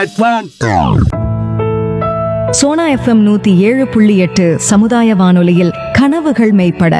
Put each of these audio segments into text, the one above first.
Sona FM நூத்தி ஏழு புள்ளி எட்டு சமுதாய வானொலியில் கனவுகள் மெய்ப்பட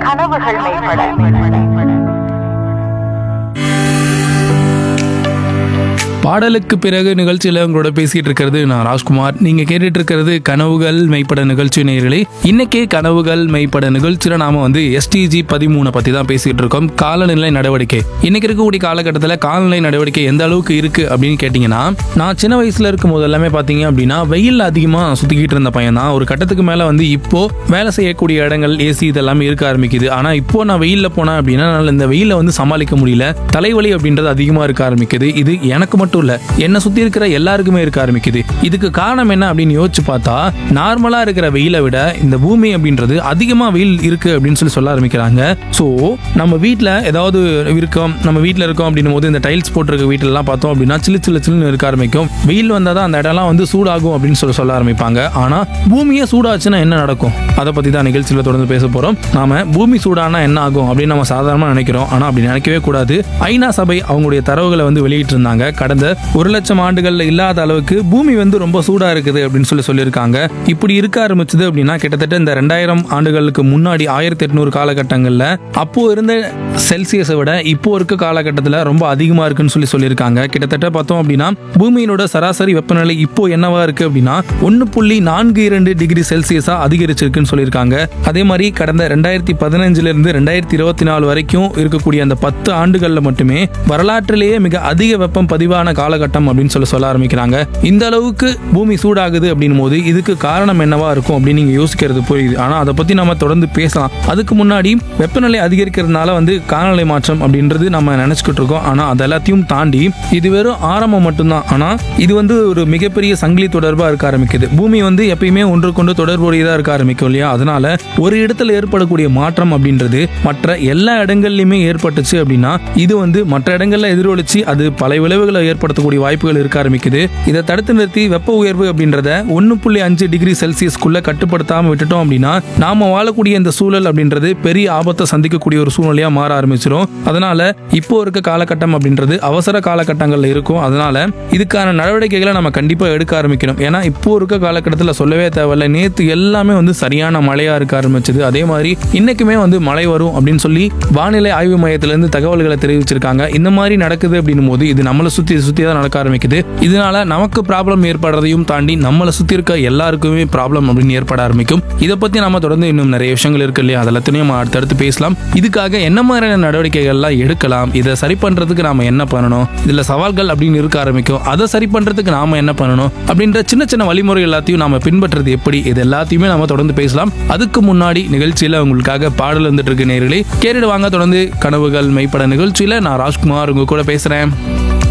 பாடலுக்கு பிறகு நிகழ்ச்சியில் உங்களோட பேசிட்டு இருக்கிறது நான் ராஜ்குமார் நீங்க கேட்டுட்டு இருக்கிறது கனவுகள் மெய்ப்பட நிகழ்ச்சி நேயர்களே இன்னைக்கே கனவுகள் மெய்ப்பட நிகழ்ச்சியில நாம வந்து எஸ்டிஜி பதிமூணை பத்தி தான் பேசிட்டு இருக்கோம் காலநிலை நடவடிக்கை இன்னைக்கு இருக்கக்கூடிய காலகட்டத்தில் காலநிலை நடவடிக்கை எந்த அளவுக்கு இருக்கு அப்படின்னு கேட்டிங்கன்னா நான் சின்ன வயசுல இருக்கும் போது எல்லாமே பார்த்தீங்க அப்படின்னா வெயில் அதிகமாக சுத்திக்கிட்டு இருந்த பையன் தான் ஒரு கட்டத்துக்கு மேல வந்து இப்போ வேலை செய்யக்கூடிய இடங்கள் ஏசி இதெல்லாமே இருக்க ஆரம்பிக்குது ஆனா இப்போ நான் வெயில்ல போனேன் அப்படின்னா என்னால இந்த வெயில வந்து சமாளிக்க முடியல தலைவலி அப்படின்றது அதிகமா இருக்க ஆரம்பிக்குது இது எனக்கு மட்டும் இல்ல என்னை சுத்தி இருக்கிற எல்லாருக்குமே இருக்க ஆரம்பிக்குது இதுக்கு காரணம் என்ன அப்படின்னு யோசிச்சு பார்த்தா நார்மலா இருக்கிற வெயிலை விட இந்த பூமி அப்படின்றது அதிகமா வெயில் இருக்கு அப்படின்னு சொல்லி சொல்ல ஆரம்பிக்கிறாங்க ஸோ நம்ம வீட்டில் ஏதாவது இருக்கோம் நம்ம வீட்டில் இருக்கோம் அப்படின்னும் போது இந்த டைல்ஸ் போட்டிருக்க வீட்டிலலாம் பார்த்தோம் அப்படின்னா சில்லு சில்லு சில்லுன்னு இருக்க ஆரம்பிக்கும் வெயில் வந்தால் தான் அந்த இடம்லாம் வந்து சூடாகும் அப்படின்னு சொல்லி சொல்ல ஆரம்பிப்பாங்க ஆனால் பூமியே சூடாச்சுன்னா என்ன நடக்கும் அதை பற்றி தான் நிகழ்ச்சியில் தொடர்ந்து பேச போகிறோம் நாம பூமி சூடானா என்ன ஆகும் அப்படின்னு நம்ம சாதாரணமாக நினைக்கிறோம் ஆனால் அப்படி நினைக்கவே கூடாது ஐநா சபை அவங்களுடைய தரவுகளை வந்து வெளியிட்டு இருந்தாங்க கடந்த ஒரு லட்சம் ஆண்டுகள்ல இல்லாத அளவுக்கு பூமி வந்து ரொம்ப சூடா இருக்குது அப்படின்னு சொல்லி சொல்லியிருக்காங்க இப்படி இருக்க ஆரம்பிச்சது அப்படின்னா கிட்டத்தட்ட இந்த ரெண்டாயிரம் ஆண்டுகளுக்கு முன்னாடி ஆயிரத்தி எட்நூறு காலகட்டங்கள்ல அப்போ இருந்த செல்சியஸை விட இப்போ இருக்க காலகட்டத்தில் ரொம்ப அதிகமா இருக்குன்னு சொல்லி சொல்லியிருக்காங்க கிட்டத்தட்ட பார்த்தோம் அப்படின்னா பூமியினோட சராசரி வெப்பநிலை இப்போ என்னவா இருக்கு அப்படின்னா ஒன்று புள்ளி நான்கு இரண்டு டிகிரி செல்சியஸா அதிகரிச்சிருக்குன்னு சொல்லியிருக்காங்க அதே மாதிரி கடந்த ரெண்டாயிரத்தி பதினஞ்சுல இருந்து ரெண்டாயிரத்தி இருபத்தி நாலு வரைக்கும் இருக்கக்கூடிய அந்த பத்து ஆண்டுகள்ல மட்டுமே வரலாற்றிலேயே மிக அதிக வெப்பம் பதிவான காலகட்டம் அப்படின்னு சொல்லி சொல்ல ஆரம்பிக்கிறாங்க இந்த அளவுக்கு பூமி சூடாகுது அப்படின்னும் போது இதுக்கு காரணம் என்னவா இருக்கும் அப்படின்னு நீங்க யோசிக்கிறது புரியுது ஆனா அதை பத்தி நம்ம தொடர்ந்து பேசலாம் அதுக்கு முன்னாடி வெப்பநிலை அதிகரிக்கிறதுனால வந்து காலநிலை மாற்றம் அப்படின்றது நம்ம நினைச்சுக்கிட்டு இருக்கோம் ஆனா அது எல்லாத்தையும் தாண்டி இது வெறும் ஆரம்பம் மட்டும்தான் ஆனா இது வந்து ஒரு மிகப்பெரிய சங்கிலி தொடர்பா இருக்க ஆரம்பிக்குது பூமி வந்து எப்பயுமே ஒன்றுக்கொண்டு தொடர்புடையதா இருக்க ஆரம்பிக்கும் இல்லையா அதனால ஒரு இடத்துல ஏற்படக்கூடிய மாற்றம் அப்படின்றது மற்ற எல்லா இடங்கள்லயுமே ஏற்பட்டுச்சு அப்படின்னா இது வந்து மற்ற இடங்கள்ல எதிரொலிச்சு அது பல விளைவுகளை ஏற்படுத்தக்கூடிய வாய்ப்புகள் இருக்க ஆரம்பிக்குது இதை தடுத்து நிறுத்தி வெப்ப உயர்வு அப்படின்றத ஒன்று புள்ளி அஞ்சு டிகிரி செல்சியஸ்க்குள்ள கட்டுப்படுத்தாம விட்டுட்டோம் அப்படின்னா நாம வாழக்கூடிய இந்த சூழல் அப்படின்றது பெரிய ஆபத்தை சந்திக்கக்கூடிய ஒரு சூழ்நிலையா மாற ஆரம்பிச்சிடும் அதனால இப்போ இருக்க காலகட்டம் அப்படின்றது அவசர காலகட்டங்கள்ல இருக்கும் அதனால இதுக்கான நடவடிக்கைகளை நம்ம கண்டிப்பா எடுக்க ஆரம்பிக்கணும் ஏன்னா இப்போ இருக்க காலகட்டத்தில் சொல்லவே தேவையில்ல நேத்து எல்லாமே வந்து சரியான மழையா இருக்க ஆரம்பிச்சது அதே மாதிரி இன்னைக்குமே வந்து மழை வரும் அப்படின்னு சொல்லி வானிலை ஆய்வு மையத்திலிருந்து தகவல்களை தெரிவிச்சிருக்காங்க இந்த மாதிரி நடக்குது அப்படின்னும் போது இது நம்மளை சுத்தி சுத்தி தான் நடக்க ஆரம்பிக்குது இதனால நமக்கு ப்ராப்ளம் ஏற்படுறதையும் தாண்டி நம்மளை சுத்தி இருக்க எல்லாருக்குமே ப்ராப்ளம் அப்படின்னு ஏற்பட ஆரம்பிக்கும் இதை பத்தி நம்ம தொடர்ந்து இன்னும் நிறைய விஷயங்கள் இருக்கு இல்லையா அதெல்லாத்தையும் நம்ம அடுத்தடுத்து பேசலாம் இதுக்காக என்ன மாதிரியான நடவடிக்கைகள்லாம் எடுக்கலாம் இதை சரி பண்றதுக்கு நாம என்ன பண்ணணும் இதுல சவால்கள் அப்படின்னு இருக்க ஆரம்பிக்கும் அதை சரி பண்றதுக்கு நாம என்ன பண்ணணும் அப்படின்ற சின்ன சின்ன வழிமுறை எல்லாத்தையும் நாம பின்பற்றுறது எப்படி இது எல்லாத்தையுமே நம்ம தொடர்ந்து பேசலாம் அதுக்கு முன்னாடி நிகழ்ச்சியில உங்களுக்காக பாடல் வந்துட்டு இருக்கு நேர்களே கேட்டுட்டு வாங்க தொடர்ந்து கனவுகள் மெய்ப்பட நிகழ்ச்சியில நான் ராஜ்குமார் உங்க கூட பேசுறேன்